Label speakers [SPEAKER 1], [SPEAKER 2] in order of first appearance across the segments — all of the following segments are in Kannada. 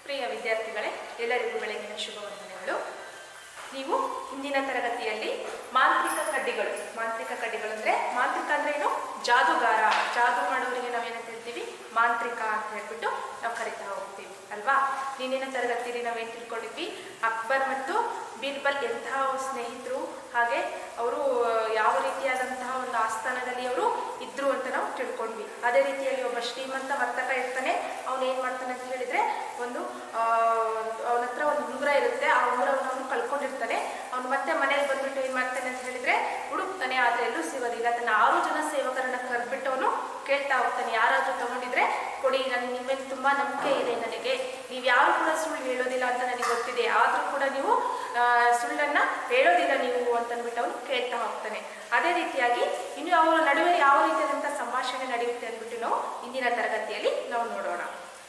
[SPEAKER 1] ಪ್ರಿಯ ವಿದ್ಯಾರ್ಥಿಗಳೇ ಎಲ್ಲರಿಗೂ ಬೆಳಗಿನ ಶುಭ ವಂದನೆಗಳು ನೀವು ಇಂದಿನ ತರಗತಿಯಲ್ಲಿ ಮಾಂತ್ರಿಕ ಕಡ್ಡಿಗಳು ಮಾಂತ್ರಿಕ ಕಡ್ಡಿಗಳು ಅಂದರೆ ಮಾಂತ್ರಿಕ ಅಂದ್ರೆ ಏನು ಜಾದುಗಾರ ಜಾದು ಮಾಡೋರಿಗೆ ನಾವೇನಂತ ಹೇಳ್ತೀವಿ ಮಾಂತ್ರಿಕ ಅಂತ ಹೇಳ್ಬಿಟ್ಟು ನಾವು ಕರಿತಾ ಹೋಗ್ತೀವಿ ಅಲ್ವಾ ನಿನ್ನಿನ ತರಗತಿಯಲ್ಲಿ ನಾವೇನು ತಿಳ್ಕೊಂಡಿದ್ವಿ ಅಕ್ಬರ್ ಮತ್ತು ಬೀರ್ಬಲ್ ಎಂತಹ ಸ್ನೇಹಿತರು ಹಾಗೆ ಅವರು ಯಾವ ರೀತಿಯಾದಂತಹ ಒಂದು ಆಸ್ಥಾನದಲ್ಲಿ ಅವರು ಇದ್ರು ಅಂತ ನಾವು ತಿಳ್ಕೊಂಡ್ವಿ ಅದೇ ರೀತಿಯಲ್ಲಿ ಒಬ್ಬ ಶ್ರೀಮಂತ ವರ್ತಕ ಇರ್ತಾನೆ ಅವನು ಏನು ಮಾಡ್ತಾನೆ ಅಂತ ಹೇಳಿದ್ರೆ ಒಂದು ಅವನ ಹತ್ರ ಒಂದು ಉಂಗುರ ಇರುತ್ತೆ ಆ ಉಂಗುರವನ್ನು ಅವನು ಕಳ್ಕೊಂಡಿರ್ತಾನೆ ಅವನು ಮತ್ತೆ ಮನೇಲಿ ಬಂದ್ಬಿಟ್ಟು ಏನು ಮಾಡ್ತಾನೆ ಅಂತ ಹೇಳಿದ್ರೆ ಹುಡುಕ್ತಾನೆ ಆದರೆ ಎಲ್ಲೂ ಸಿಗೋದಿಲ್ಲ ತನ್ನ ಆರು ಜನ ಸೇವಕರನ್ನ ಕರೆದ್ಬಿಟ್ಟು ಅವನು ಕೇಳ್ತಾ ಹೋಗ್ತಾನೆ ಯಾರಾದರೂ ತಗೊಂಡಿದ್ರೆ ಕೊಡಿ ನನಗೆ ನಿಮ್ಮ ಮೇಲೆ ತುಂಬ ನಂಬಿಕೆ ಇದೆ ನನಗೆ ನೀವು ಯಾರು ಕೂಡ ಸುಳ್ಳು ಹೇಳೋದಿಲ್ಲ ಅಂತ ನನಗೆ ಗೊತ್ತಿದೆ ಆದರೂ ಕೂಡ ನೀವು ಆ, ಸುಳ್ಳನ್ನ ಹೇಳೋದಿಲ್ಲ ನೀವು ಅಂತಂದ್ಬಿಟ್ಟು ಅವನು ಕೇಳ್ತಾ ಹೋಗ್ತಾನೆ ಅದೇ ರೀತಿಯಾಗಿ ಇನ್ನು ಅವರ ನಡುವೆ ಯಾವ ರೀತಿಯಾದಂಥ ಸಂಭಾಷಣೆ ನಡೆಯುತ್ತೆ ಅಂದ್ಬಿಟ್ಟು ನಾವು ಇಂದಿನ ತರಗತಿಯಲ್ಲಿ ನಾವು ನೋಡೋಣ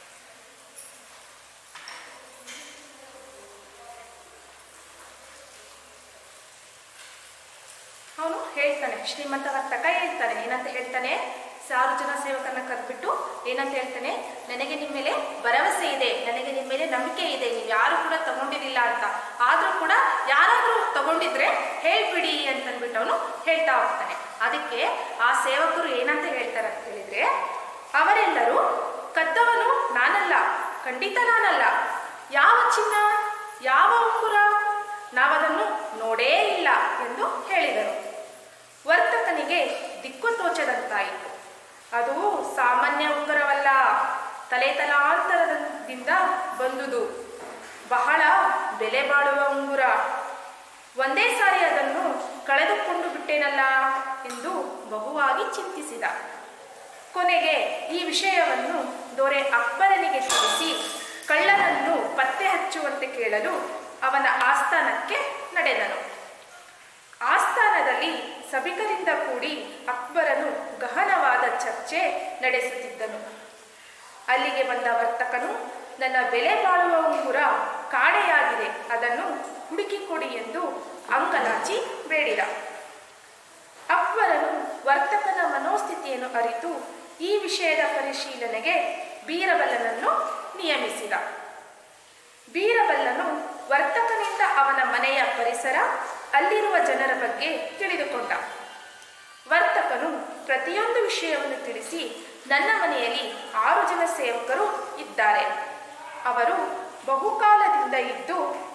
[SPEAKER 1] ಅವನು ಹೇಳ್ತಾನೆ ಶ್ರೀಮಂತ ವರ್ತಕ ಹೇಳ್ತಾನೆ ಏನಂತ ಹೇಳ್ತಾನೆ ಸಾವಿರ ಜನ ಸೇವಕರನ್ನ ಕರೆದ್ಬಿಟ್ಟು ಏನಂತ ಹೇಳ್ತಾನೆ ನನಗೆ ನಿಮ್ಮ ಮೇಲೆ ಭರವಸೆ ಇದೆ ನನಗೆ ನಿಮ್ಮ ಮೇಲೆ ನಂಬಿಕೆ ಇದೆ ನೀವು ಯಾರು ಕೂಡ ತಗೊಂಡಿರಲಿಲ್ಲ ಅಂತ ಆದರೂ ಕೂಡ ಯಾರಾದರೂ ತಗೊಂಡಿದ್ರೆ ಹೇಳ್ಬಿಡಿ ಅಂತಂದ್ಬಿಟ್ಟು ಅವನು ಹೇಳ್ತಾ ಹೋಗ್ತಾನೆ ಅದಕ್ಕೆ ಆ ಸೇವಕರು ಏನಂತ ಹೇಳ್ತಾರೆ ಅಂತ ಹೇಳಿದ್ರೆ ಅವರೆಲ್ಲರೂ ಕದ್ದವನು ನಾನಲ್ಲ ಖಂಡಿತ ನಾನಲ್ಲ ಯಾವ ಚಿನ್ನ ಯಾವ ಉಂಗುರ ನಾವದನ್ನು ನೋಡೇ ಇಲ್ಲ ಎಂದು ಹೇಳಿದರು ವರ್ತಕನಿಗೆ ದಿಕ್ಕು ತೋಚದಂತಾಯಿತು ಅದು ಸಾಮಾನ್ಯ ಉಂಗುರವಲ್ಲ ತಲೆ ತಲಾಂತರದಿಂದ ಬಂದುದು ಬಹಳ ಬೆಲೆ ಬಾಳುವ ಉಂಗುರ ಒಂದೇ ಸಾರಿ ಅದನ್ನು ಕಳೆದುಕೊಂಡು ಬಿಟ್ಟೇನಲ್ಲ ಎಂದು ಬಹುವಾಗಿ ಚಿಂತಿಸಿದ ಕೊನೆಗೆ ಈ ವಿಷಯವನ್ನು ದೊರೆ ಅಕ್ಬರನಿಗೆ ತಿಳಿಸಿ ಕಳ್ಳನನ್ನು ಪತ್ತೆ ಹಚ್ಚುವಂತೆ ಕೇಳಲು ಅವನ ಆಸ್ಥಾನಕ್ಕೆ ನಡೆದನು ಆಸ್ಥಾನದಲ್ಲಿ ಸಭಿಕರಿಂದ ಕೂಡಿ ಅಕ್ಬರನು ಗಹನವಾದ ಚರ್ಚೆ ನಡೆಸುತ್ತಿದ್ದನು ಅಲ್ಲಿಗೆ ಬಂದ ವರ್ತಕನು ನನ್ನ ಬೆಲೆ ಬಾಳುವ ಉಂಗುರ ಕಾಣೆಯಾಗಿದೆ ಅದನ್ನು ಹುಡುಕಿಕೊಡಿ ಎಂದು ಅಂಗಲಾಚಿ ಬೇಡಿದ ಅಕ್ಬರನು ವರ್ತಕನ ಮನೋಸ್ಥಿತಿಯನ್ನು ಅರಿತು ಈ ವಿಷಯದ ಪರಿಶೀಲನೆಗೆ ಬೀರಬಲ್ಲನನ್ನು ನಿಯಮಿಸಿದ ಬೀರಬಲ್ಲನು ವರ್ತಕನಿಂದ ಅವನ ಮನೆಯ ಪರಿಸರ ಅಲ್ಲಿರುವ ಜನರ ಬಗ್ಗೆ ತಿಳಿದುಕೊಂಡ ವರ್ತಕನು ಪ್ರತಿಯೊಂದು ವಿಷಯವನ್ನು ತಿಳಿಸಿ ನನ್ನ ಮನೆಯಲ್ಲಿ ಆರು ಜನ ಸೇವಕರು ಇದ್ದಾರೆ ಅವರು ಬಹುಕಾಲದಿಂದ ಇದ್ದು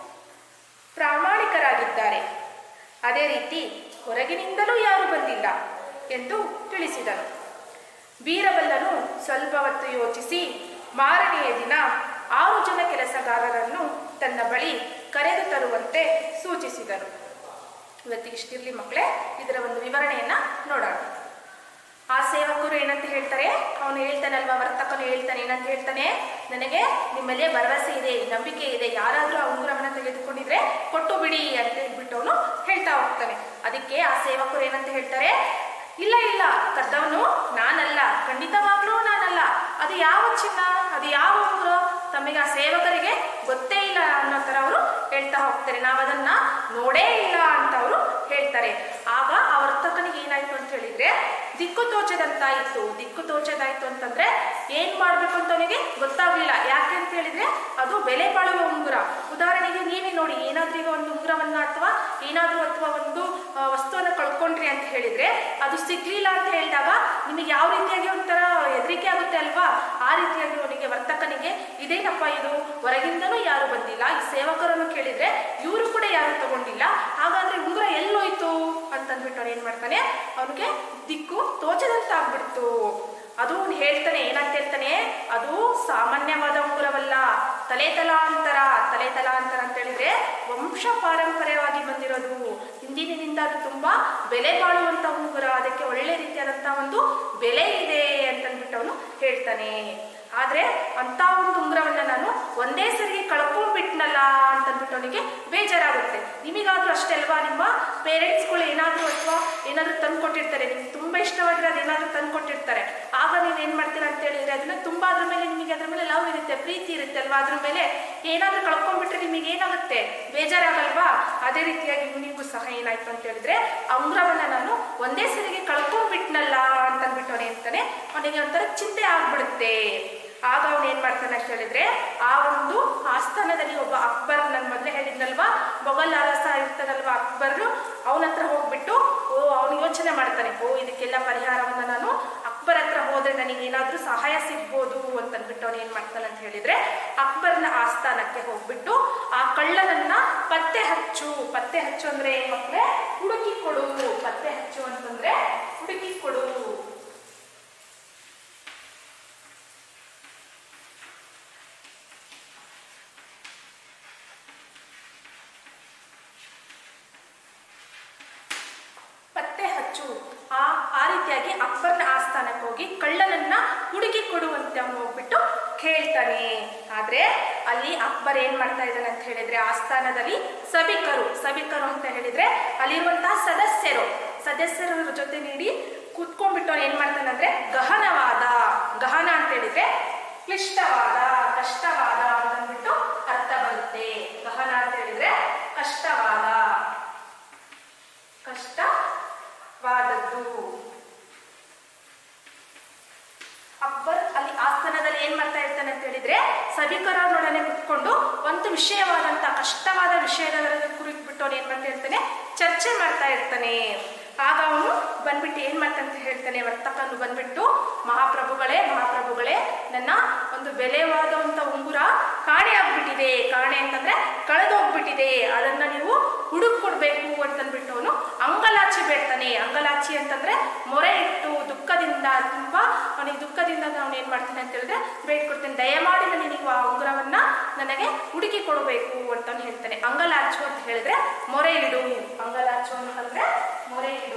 [SPEAKER 1] ಪ್ರಾಮಾಣಿಕರಾಗಿದ್ದಾರೆ ಅದೇ ರೀತಿ ಹೊರಗಿನಿಂದಲೂ ಯಾರು ಬಂದಿಲ್ಲ ಎಂದು ತಿಳಿಸಿದನು ಬೀರಬಲ್ಲನು ಸ್ವಲ್ಪ ಹೊತ್ತು ಯೋಚಿಸಿ ಮಾರನೆಯ ದಿನ ಆರು ಜನ ಕೆಲಸಗಾರರನ್ನು ತನ್ನ ಬಳಿ ಕರೆದು ತರುವಂತೆ ಸೂಚಿಸಿದನು ಇವತ್ತಿಗೆ ಇಷ್ಟಿರ್ಲಿ ಮಕ್ಕಳೇ ಇದರ ಒಂದು ವಿವರಣೆಯನ್ನ ನೋಡೋಣ ಆ ಸೇವಕರು ಏನಂತ ಹೇಳ್ತಾರೆ ಅವನು ಹೇಳ್ತಾನಲ್ವಾ ವರ್ತಕನು ಹೇಳ್ತಾನೆ ಏನಂತ ಹೇಳ್ತಾನೆ ನನಗೆ ನಿಮ್ಮಲ್ಲೇ ಭರವಸೆ ಇದೆ ನಂಬಿಕೆ ಇದೆ ಯಾರಾದರೂ ಆ ಉಂಗುರವನ್ನ ತೆಗೆದುಕೊಂಡಿದ್ರೆ ಕೊಟ್ಟು ಬಿಡಿ ಅಂತ ಹೇಳ್ಬಿಟ್ಟು ಅವನು ಹೇಳ್ತಾ ಹೋಗ್ತಾನೆ ಅದಕ್ಕೆ ಆ ಸೇವಕರು ಏನಂತ ಹೇಳ್ತಾರೆ ಇಲ್ಲ ಇಲ್ಲ ಕದ್ದವನು ನಾನಲ್ಲ ಖಂಡಿತವಾಗ್ಲೂ ನಾನಲ್ಲ ಅದು ಯಾವ ಚಿನ್ನ ಅದು ಯಾವ ಉಂಗುರ ತಮಗೆ ಆ ಸೇವಕರಿಗೆ ಗೊತ್ತೇ ಇಲ್ಲ ಅನ್ನೋ ಥರ ಅವರು ಹೇಳ್ತಾ ಹೋಗ್ತಾರೆ ನಾವು ಅದನ್ನ ನೋಡೇ ಇಲ್ಲ ಅಂತ ಅವರು ಹೇಳ್ತಾರೆ ಆಗ ಆ ವರ್ತಕನಿಗೆ ಏನಾಯ್ತು ಅಂತ ಹೇಳಿದ್ರೆ ದಿಕ್ಕು ತೋಚದಂತಾಯಿತು ದಿಕ್ಕು ತೋಚದಾಯ್ತು ಅಂತಂದ್ರೆ ಏನ್ ಮಾಡ್ಬೇಕು ಅಂತ ಅವನಿಗೆ ಗೊತ್ತಾಗ್ಲಿಲ್ಲ ಯಾಕೆ ಅಂತ ಹೇಳಿದ್ರೆ ಅದು ಬೆಲೆ ಬಾಳುವ ಉಂಗುರ ಉದಾಹರಣೆಗೆ ನೀವೇ ನೋಡಿ ಏನಾದ್ರೂ ಈಗ ಒಂದು ಉಂಗುರವನ್ನ ಅಥವಾ ಏನಾದ್ರೂ ಅಥವಾ ಒಂದು ಆ, ವಸ್ತುವನ್ನ ಕಳ್ಕೊಂಡ್ರಿ ಅಂತ ಹೇಳಿದ್ರೆ ಅದು ಸಿಗ್ಲಿಲ್ಲ ಅಂತ ಹೇಳಿದಾಗ ನಿಮಗೆ ಯಾವ ರೀತಿಯಾಗಿ ಒಂಥರ ಹೆದರಿಕೆ ಆಗುತ್ತೆ ಅಲ್ವಾ ಆ ರೀತಿಯಾಗಿ ಅವನಿಗೆ ವರ್ತಕನಿಗೆ ಇದೇನಪ್ಪ ಇದು ಹೊರಗಿಂದನೂ ಯಾರು ಬಂದಿಲ್ಲ ಈ ಸೇವಕರನ್ನು ಕೇಳಿದ್ರೆ ಇವರು ಕೂಡ ಯಾರು ತಗೊಂಡಿಲ್ಲ ಹಾಗಾದ್ರೆ ಉಂಗುರ ಎಲ್ಲೋಯ್ತು ಅಂತಂದ್ಬಿಟ್ಟು ಅವ್ನು ಏನ್ ಮಾಡ್ತಾನೆ ಅವನಿಗೆ ದಿಕ್ಕು ತೋಚದಂತಾಗ್ಬಿಡ್ತು ಅದು ಅವ್ನು ಹೇಳ್ತಾನೆ ಏನಂತ ಹೇಳ್ತಾನೆ ಅದು ಸಾಮಾನ್ಯವಾದ ಉಂಗುರವಲ್ಲ ತಲೆ ತಲಾಂತರ ತಲೆ ತಲಾಂತರ ಅಂತ ಹೇಳಿದ್ರೆ ವಂಶ ಪಾರಂಪರ್ಯವಾಗಿ ಬಂದಿರೋದು ಹಿಂದಿನಿಂದ ಅದು ತುಂಬಾ ಬೆಲೆ ಬಾಳುವಂತ ಉಂಗುರ ಅದಕ್ಕೆ ಒಳ್ಳೆ ರೀತಿಯಾದಂತಹ ಒಂದು ಬೆಲೆ ಇದೆ ಅಂತಂದ್ಬಿಟ್ಟು ಅವನು ಹೇಳ್ತಾನೆ ಆದ್ರೆ ಅಂತ ಒಂದು ಉಂಗುರವನ್ನ ನಾನು ಒಂದೇ ಸರಿಗೆ ಕಳ್ಕೊಂಡ್ಬಿಟ್ನಲ್ಲ ಅಂತಂದ್ಬಿಟ್ಟು ಅವನಿಗೆ ಬೇಜಾರಾಗುತ್ತೆ ನಿಮಗಾದ್ರೂ ಅಷ್ಟೇ ಅಲ್ವಾ ನಿಮ್ಮ ಪೇರೆಂಟ್ಸ್ಗಳು ಏನಾದರೂ ಅಥವಾ ಏನಾದರೂ ತಂದ್ಕೊಟ್ಟಿರ್ತಾರೆ ನಿಮ್ಗೆ ತುಂಬಾ ಇಷ್ಟವಾಗಿರೋ ಅದೇನಾದರೂ ತಂದ್ಕೊಟ್ಟಿರ್ತಾರೆ ಆಗ ನೀವು ಏನ್ ಮಾಡ್ತೀರಾ ಅಂತ ಹೇಳಿದ್ರೆ ಅದನ್ನ ತುಂಬಾ ಅದ್ರ ಮೇಲೆ ನಿಮಗೆ ಅದ್ರ ಮೇಲೆ ಲವ್ ಇರುತ್ತೆ ಪ್ರೀತಿ ಇರುತ್ತೆ ಅಲ್ವಾ ಅದ್ರ ಮೇಲೆ ಏನಾದರೂ ಕಳ್ಕೊಂಡ್ಬಿಟ್ರೆ ನಿಮಗೆ ಏನಾಗುತ್ತೆ ಬೇಜಾರಾಗಲ್ವಾ ಅದೇ ರೀತಿಯಾಗಿ ಇವನಿಗೂ ಸಹ ಏನಾಯ್ತು ಅಂತ ಹೇಳಿದ್ರೆ ಆ ಉಂಗುರವನ್ನ ನಾನು ಒಂದೇ ಸರಿಗೆ ಕಳ್ಕೊಂಡ್ಬಿಟ್ನಲ್ಲ ಅಂತಂದ್ಬಿಟ್ಟು ಅವನೇ ಅಂತಾನೆ ಅವನಿಗೆ ಒಂಥರ ಚಿಂತೆ ಆಗ್ಬಿಡುತ್ತೆ ಆಗ ಅವನು ಏನ್ ಮಾಡ್ತಾನೆ ಅಂತ ಹೇಳಿದ್ರೆ ಆ ಒಂದು ಆಸ್ಥಾನದಲ್ಲಿ ಒಬ್ಬ ಅಕ್ಬರ್ ನಾನು ಮೊದಲೇ ಹೇಳಿದ್ನಲ್ವಾ ಮೊಘಲ್ ಅರಸ ಇರ್ತಾನಲ್ವಾ ಅಕ್ಬರ್ ಅವನ ಹತ್ರ ಹೋಗ್ಬಿಟ್ಟು ಓ ಅವನು ಯೋಚನೆ ಮಾಡ್ತಾನೆ ಓ ಇದಕ್ಕೆಲ್ಲ ಪರಿಹಾರವನ್ನ ನಾನು ಅಕ್ಬರ್ ಹತ್ರ ಹೋದ್ರೆ ನನಗೆ ಏನಾದ್ರೂ ಸಹಾಯ ಸಿಗ್ಬೋದು ಅಂತಂದ್ಬಿಟ್ಟು ಅವನು ಏನ್ ಮಾಡ್ತಾನೆ ಅಂತ ಹೇಳಿದ್ರೆ ಅಕ್ಬರ್ನ ಆಸ್ಥಾನಕ್ಕೆ ಹೋಗ್ಬಿಟ್ಟು ಆ ಕಳ್ಳನನ್ನ ಪತ್ತೆ ಹಚ್ಚು ಪತ್ತೆ ಹಚ್ಚು ಅಂದ್ರೆ ಏನ್ ಮಕ್ಳೆ ಹುಡುಕಿ ಕೊಡು ಪತ್ತೆ ಹಚ್ಚು ಅಂತಂದ್ರೆ ಹುಡುಕಿ ಕೊಡು ಪತ್ತೆ ಹಚ್ಚು ಆ ಆ ರೀತಿಯಾಗಿ ಅಕ್ಬರ್ನ ಆಸ್ಥಾನಕ್ಕೆ ಹೋಗಿ ಕಳ್ಳನನ್ನ ಹುಡುಕಿ ಕೊಡುವಂತೆ ಅವನು ಹೋಗ್ಬಿಟ್ಟು ಕೇಳ್ತಾನೆ ಆದ್ರೆ ಅಲ್ಲಿ ಅಕ್ಬರ್ ಏನ್ ಮಾಡ್ತಾ ಇದ್ದಾನೆ ಅಂತ ಹೇಳಿದ್ರೆ ಆಸ್ಥಾನದಲ್ಲಿ ಸಭಿಕರು ಸಭಿಕರು ಅಂತ ಹೇಳಿದ್ರೆ ಅಲ್ಲಿರುವಂತಹ ಸದಸ್ಯರು ಸದಸ್ಯರ ಜೊತೆ ನೀಡಿ ಕೂತ್ಕೊಂಡ್ಬಿಟ್ಟು ಅವ್ನು ಏನ್ ಮಾಡ್ತಾನೆ ಅಂದ್ರೆ ಗಹನವಾದ ಗಹನ ಅಂತ ಹೇಳಿದ್ರೆ ಕ್ಲಿಷ್ಟವಾದ ಕಷ್ಟವಾದ ಅಂತಂದ್ಬಿಟ್ಟು ಅರ್ಥ ಬರುತ್ತೆ ಗಹನ ಅಂತ ಹೇಳಿದ್ರೆ ಕಷ್ಟವಾದ ಕಷ್ಟವಾದದ್ದು ಅಕ್ಬರ್ ಅಲ್ಲಿ ಆಸ್ಥಾನದಲ್ಲಿ ಏನ್ ಮಾಡ್ತಾ ಇರ್ತಾನೆ ಅಂತ ಹೇಳಿದ್ರೆ ಸಭಿಕರನೊಡನೆ ಕುತ್ಕೊಂಡು ಒಂದು ವಿಷಯವಾದಂತ ಕಷ್ಟವಾದ ವಿಷಯದ ಕುರಿತು ಅವನು ಏನ್ ಮಾಡ್ತಾ ಇರ್ತಾನೆ ಚರ್ಚೆ ಮಾಡ್ತಾ ಇರ್ತಾನೆ ಆಗ ಅವನು ಬಂದ್ಬಿಟ್ಟು ಏನ್ ಮಾಡ್ತಾನೆ ಅಂತ ಹೇಳ್ತಾನೆ ವರ್ತಕನು ಬಂದ್ಬಿಟ್ಟು ಮಹಾಪ್ರಭುಗಳೇ ಮಹಾಪ್ರಭುಗಳೇ ನನ್ನ ಒಂದು ಬೆಲೆವಾದಂತ ಉಂಗುರ ಕಾಣೆ ಆಗ್ಬಿಟ್ಟಿದೆ ಕಾಣೆ ಅಂತಂದ್ರೆ ಕಳೆದೋಗ್ಬಿಟ್ಟಿದೆ ಅದನ್ನ ನೀವು ಹುಡುಕ್ ಕೊಡ್ಬೇಕು ಅಂತಂದ್ಬಿಟ್ಟು ಅವನು ಅಂಗಲಾಚಿ ಬೇಡ್ತಾನೆ ಅಂಗಲಾಚಿ ಅಂತಂದ್ರೆ ಮೊರೆ ಇಟ್ಟು ದುಃಖದಿಂದ ತುಂಬಾ ಅವನಿಗೆ ದುಃಖದಿಂದ ಅವನು ಏನ್ ಮಾಡ್ತಾನೆ ಅಂತ ಹೇಳಿದ್ರೆ ಬೇಡ್ಕೊಡ್ತೇನೆ ದಯಮಾಡಿ ನನಗೆ ನೀವು ಆ ಉಂಗುರವನ್ನ ನನಗೆ ಹುಡುಕಿ ಕೊಡಬೇಕು ಅಂತ ಅವ್ನು ಹೇಳ್ತಾನೆ ಅಂಗಲಾಚು ಅಂತ ಹೇಳಿದ್ರೆ ಮೊರೆ ಇಡು ಅಂಗಲಾಚು ಅಂತಂದ್ರೆ ಮೊರೆ ಇಡು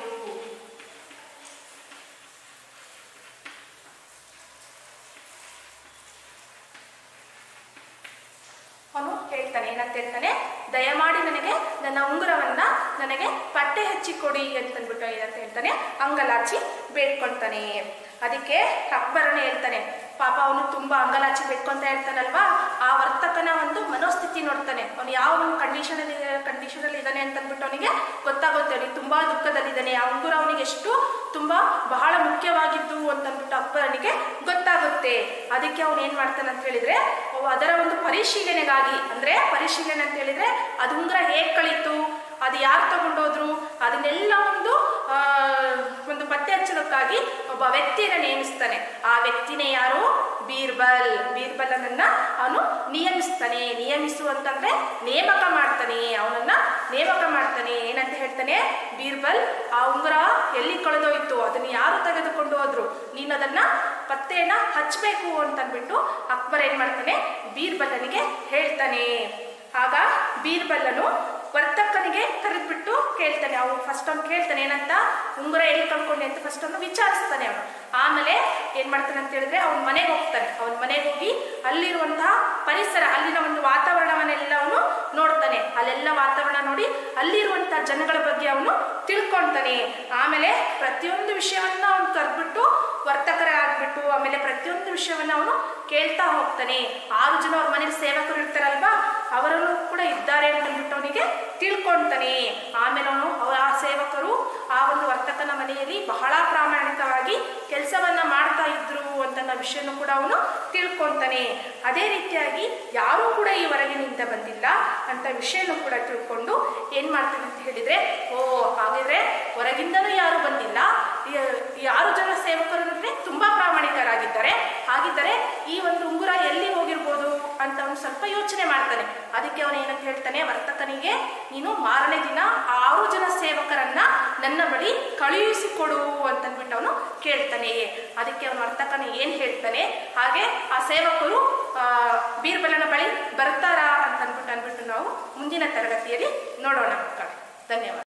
[SPEAKER 1] ಅವನು ಹೇಳ್ತಾನೆ ಏನಂತ ಹೇಳ್ತಾನೆ ದಯಮಾಡಿ ನನಗೆ ನನ್ನ ಉಂಗುರವನ್ನ ನನಗೆ ಪಟ್ಟೆ ಹಚ್ಚಿ ಕೊಡಿ ಅಂತಂದ್ಬಿಟ್ಟು ಏನಂತ ಹೇಳ್ತಾನೆ ಅಂಗಲಾಚಿ ಬೇಡ್ಕೊಳ್ತಾನೆ ಅದಕ್ಕೆ ಅಕ್ಬರನೇ ಹೇಳ್ತಾನೆ ಪಾಪ ಅವನು ತುಂಬಾ ಅಂಗಲಾಚಿ ಬೇಡ್ಕೊಂತ ಇರ್ತಾನಲ್ವಾ ಆ ವರ್ತಕನ ಒಂದು ಮನೋಸ್ಥಿತಿ ನೋಡ್ತಾನೆ ಅವನು ಯಾವ ಒಂದು ಕಂಡೀಷನ್ ಅಲ್ಲಿ ಕಂಡೀಷನ್ ಅಲ್ಲಿ ಇದ್ದಾನೆ ಅಂತಂದ್ಬಿಟ್ಟು ಅವನಿಗೆ ಗೊತ್ತಾಗುತ್ತೆ ಅವನಿಗೆ ತುಂಬಾ ದುಃಖದಲ್ಲಿದ್ದಾನೆ ಆ ಉಂಗುರ ಅವನಿಗೆ ಎಷ್ಟು ತುಂಬಾ ಬಹಳ ಮುಖ್ಯವಾಗಿದ್ದು ಅಂತಂದ್ಬಿಟ್ಟು ಅಕ್ಬರನಿಗೆ ಗೊತ್ತಾಗುತ್ತೆ ಅದಕ್ಕೆ ಅವನು ಏನ್ ಮಾಡ್ತಾನೆ ಅಂತ ಹೇಳಿದ್ರೆ ಅವ ಅದರ ಒಂದು ಪರಿಶೀಲನೆಗಾಗಿ ಅಂದ್ರೆ ಪರಿಶೀಲನೆ ಅಂತ ಹೇಳಿದ್ರೆ ಅದು ಉಂಗುರ ಹೇಗ್ ಕಳೀತು ಅದು ಯಾರು ತಗೊಂಡೋದ್ರು ಅದನ್ನೆಲ್ಲ ಒಂದು ಆ, ಒಂದು ಪತ್ತೆ ಹಚ್ಚೋದಕ್ಕಾಗಿ ಒಬ್ಬ ವ್ಯಕ್ತಿಯನ್ನ ನೇಮಿಸ್ತಾನೆ ಆ ವ್ಯಕ್ತಿನೇ ಯಾರು ಬೀರ್ಬಲ್ ಬೀರ್ಬಲನನ್ನ ಅವನು ನಿಯಮಿಸ್ತಾನೆ ನಿಯಮಿಸು ಅಂತಂದ್ರೆ ನೇಮಕ ಮಾಡ್ತಾನೆ ಅವನನ್ನ ನೇಮಕ ಮಾಡ್ತಾನೆ ಏನಂತ ಹೇಳ್ತಾನೆ ಬೀರ್ಬಲ್ ಆ ಉಂಗುರ ಎಲ್ಲಿ ಕಳೆದೋಯ್ತು ಅದನ್ನ ಯಾರು ತೆಗೆದುಕೊಂಡು ಹೋದ್ರು ನೀನು ಅದನ್ನ ಪತ್ತೆಯನ್ನ ಹಚ್ಚಬೇಕು ಅಂತಂದ್ಬಿಟ್ಟು ಅಕ್ಬರ್ ಏನ್ ಮಾಡ್ತಾನೆ ಬೀರ್ಬಲನಿಗೆ ಹೇಳ್ತಾನೆ ಆಗ ಬೀರ್ಬಲ್ಲನು ವರ್ತಕನಿಗೆ ಕರೆದ್ಬಿಟ್ಟು ಕೇಳ್ತಾನೆ ಅವನು ಫಸ್ಟ್ ಅವ್ನು ಕೇಳ್ತಾನೆ ಏನಂತ ಉಂಗುರ ಎಲ್ಲಿ ಕಳ್ಕೊಂಡೆ ಅಂತ ಫಸ್ಟ್ ಅವನು ವಿಚಾರಿಸ್ತಾನೆ ಅವನು ಆಮೇಲೆ ಏನ್ ಮಾಡ್ತಾನೆ ಅಂತ ಹೇಳಿದ್ರೆ ಅವನ ಮನೆಗೆ ಹೋಗ್ತಾನೆ ಅವನ ಮನೆಗೆ ಹೋಗಿ ಅಲ್ಲಿರುವಂತಹ ಪರಿಸರ ಅಲ್ಲಿನ ಒಂದು ವಾತಾವರಣವನ್ನೆಲ್ಲ ಅವನು ನೋಡ್ತಾನೆ ಅಲ್ಲೆಲ್ಲ ವಾತಾವರಣ ನೋಡಿ ಅಲ್ಲಿರುವಂತಹ ಜನಗಳ ಬಗ್ಗೆ ಅವನು ತಿಳ್ಕೊಳ್ತಾನೆ ಆಮೇಲೆ ಪ್ರತಿಯೊಂದು ವಿಷಯವನ್ನ ಅವನು ಕರೆದ್ಬಿಟ್ಟು ವರ್ತಕರಾಗ್ಬಿಟ್ಟು ಆಮೇಲೆ ಪ್ರತಿಯೊಂದು ವಿಷಯವನ್ನ ಅವನು ಕೇಳ್ತಾ ಹೋಗ್ತಾನೆ ಆರು ಜನ ಅವ್ರ ಮನೇಲಿ ಸೇವಕರು ಇರ್ತಾರಲ್ವಾ ಅವರಲ್ಲೂ ಕೂಡ ಇದ್ದಾರೆ ಅಂತ ಅಂದ್ಬಿಟ್ಟು ಅವನಿಗೆ ತಿಳ್ಕೊಳ್ತಾನೆ ಆಮೇಲೆ ಅವನು ಅವರ ಆ ಸೇವಕರು ಆ ಒಂದು ವರ್ತಕನ ಮನೆಯಲ್ಲಿ ಬಹಳ ಪ್ರಾಮಾಣಿಕವಾಗಿ ಕೆಲಸವನ್ನ ಮಾಡ್ತಾ ಇದ್ರು ಅಂತ ವಿಷಯನೂ ಕೂಡ ಅವನು ತಿಳ್ಕೊತಾನೆ ಅದೇ ರೀತಿಯಾಗಿ ಯಾರೂ ಕೂಡ ಈ ಹೊರಗಿನಿಂದ ಬಂದಿಲ್ಲ ಅಂತ ವಿಷಯನೂ ಕೂಡ ತಿಳ್ಕೊಂಡು ಏನ್ ಮಾಡ್ತಾನೆ ಅಂತ ಹೇಳಿದ್ರೆ ಓ ಹಾಗಿದ್ರೆ ಹೊರಗಿಂದನೂ ಯಾರು ಬಂದಿಲ್ಲ ಈ- ಈ ಆರು ಜನ ಸೇವಕರು ಅಂದ್ರೆ ತುಂಬಾ ಪ್ರಾಮಾಣಿಕರಾಗಿದ್ದಾರೆ ಹಾಗಿದ್ದರೆ ಈ ಒಂದು ಉಂಗುರ ಎಲ್ಲಿ ಹೋಗಿರ್ಬೋದು ಅಂತ ಅವನು ಸ್ವಲ್ಪ ಯೋಚನೆ ಮಾಡ್ತಾನೆ ಅದಕ್ಕೆ ಅವನು ಏನಂತ ಹೇಳ್ತಾನೆ ವರ್ತಕನಿಗೆ ನೀನು ಮಾರನೇ ದಿನ ಆ ಆರು ಜನ ಸೇವಕರನ್ನ ನನ್ನ ಬಳಿ ಕಳುಹಿಸಿಕೊಡು ಅಂತಂದ್ಬಿಟ್ಟು ಅವನು ಕೇಳ್ತಾನೆ ಅದಕ್ಕೆ ಅವನು ವರ್ತಕನ ಏನ್ ಹೇಳ್ತಾನೆ ಹಾಗೆ ಆ ಸೇವಕರು ಆ, ಬೀರ್ಬಲನ ಬಳಿ ಬರ್ತಾರಾ ಅಂತ ಅಂದ್ಬಿಟ್ಟು ಅಂದ್ಬಿಟ್ಟು ನಾವು ಮುಂದಿನ ತರಗತಿಯಲ್ಲಿ ನೋಡೋಣ ಮಕ್ಕಳೇ ಧನ್ಯವಾದ